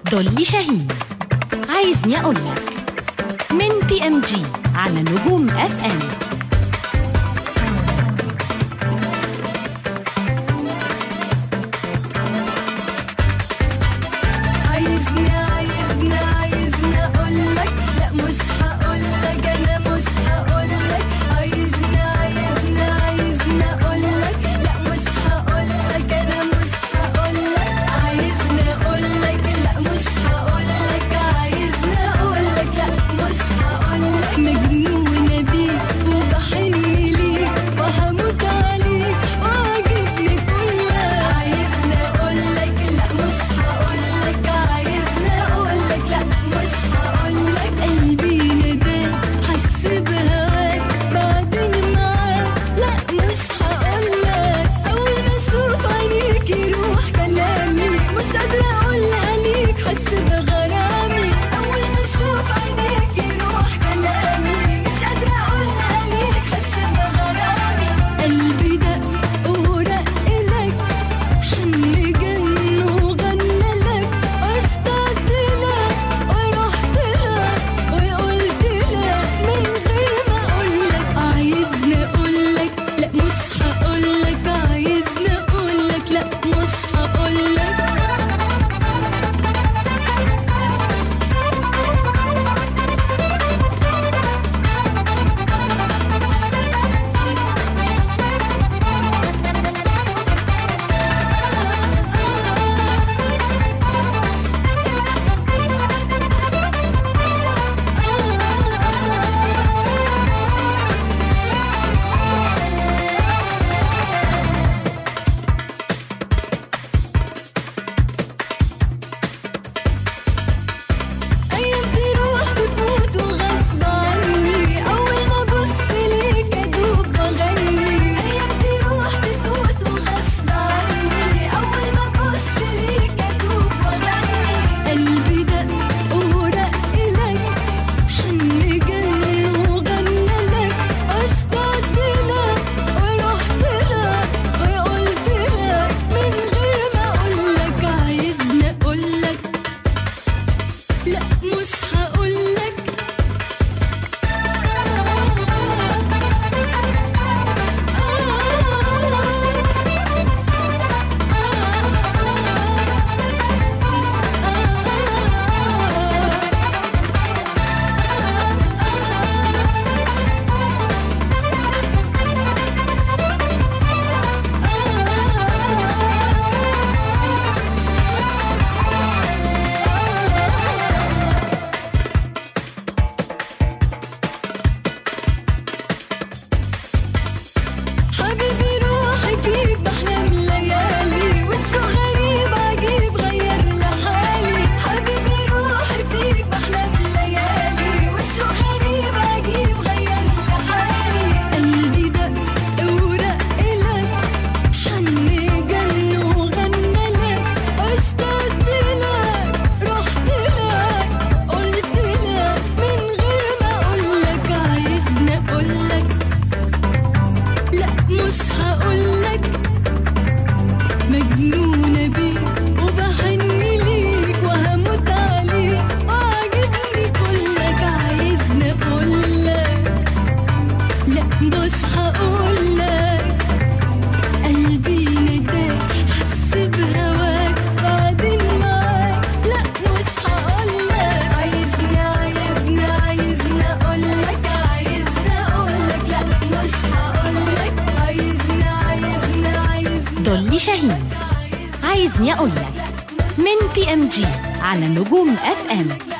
دولي شاهين عايزني أقول لك من بي ام جي على نجوم اف ام عايزني عايزني عايزني اقولك لا مش هقولك انا مش هقولك عايزني عايزني عايزني اقولك لا مش هقولك انا مش هقولك عايزني اقولك لا مش هقولك عايزني اقولك لا مش هقولك مجنونة بيك وبحن ليك وهموت عليك وعاجبني كلك عايزني اقولك لا مش هقولك عايزني اقولك لا مش هقولك قلبي نداك حس بهواك بعدين معاك لا مش هقولك اول ما اشوف عينيك يروح كلامي مش قادرة اقولها ليك حس بغرامي اول ما اشوف عينيك يروح كلامي مش قادرة اقولها ليك حس بغرامي قلبي دق ورق لك حن جن وغنى لك اشتقت لك ورحت لك وقلت لك من غير ما اقولك عايزني اقولك لا مش هقولك عايزني اقولك لا مش هقولك أيام تروح وتموت وغصب عني أول ما أبص ليك أدوب وأغني أيام تروح تفوت وغصب عني أول ما أبص ليك أدوب وأغني قلبي دق ورق لك حن جن وغنى لك اشتقت لك ورحت لك وقلت لك من غير ما أقولك عايزني أقولك لا مش هقولك حبيبي روحي فيك بحلم ليالي وشه غريب عجيب غير لي حالي حبيبي روحي فيك بحلم ليالي وشه غريب عجيب غير لي حالي قلبي دق ورق لك حن جن وغنى لك اشتقت لك رحت لك قلت لك من غير ما اقولك عايزني اقولك لا مش هقولك مجنونة بيك وبحن ليك وهموت عليك وعاجبني كلك عايزني اقولك لا مش هقولك قلبي نداك حس بهواك بعدين معاك لا مش هقولك عايزني عايزني عايزني اقولك عايزني اقولك لا مش هقولك عايزني عايزني عايزني دولي شاهين عايزني أقول لك من بي ام جي على نجوم اف ام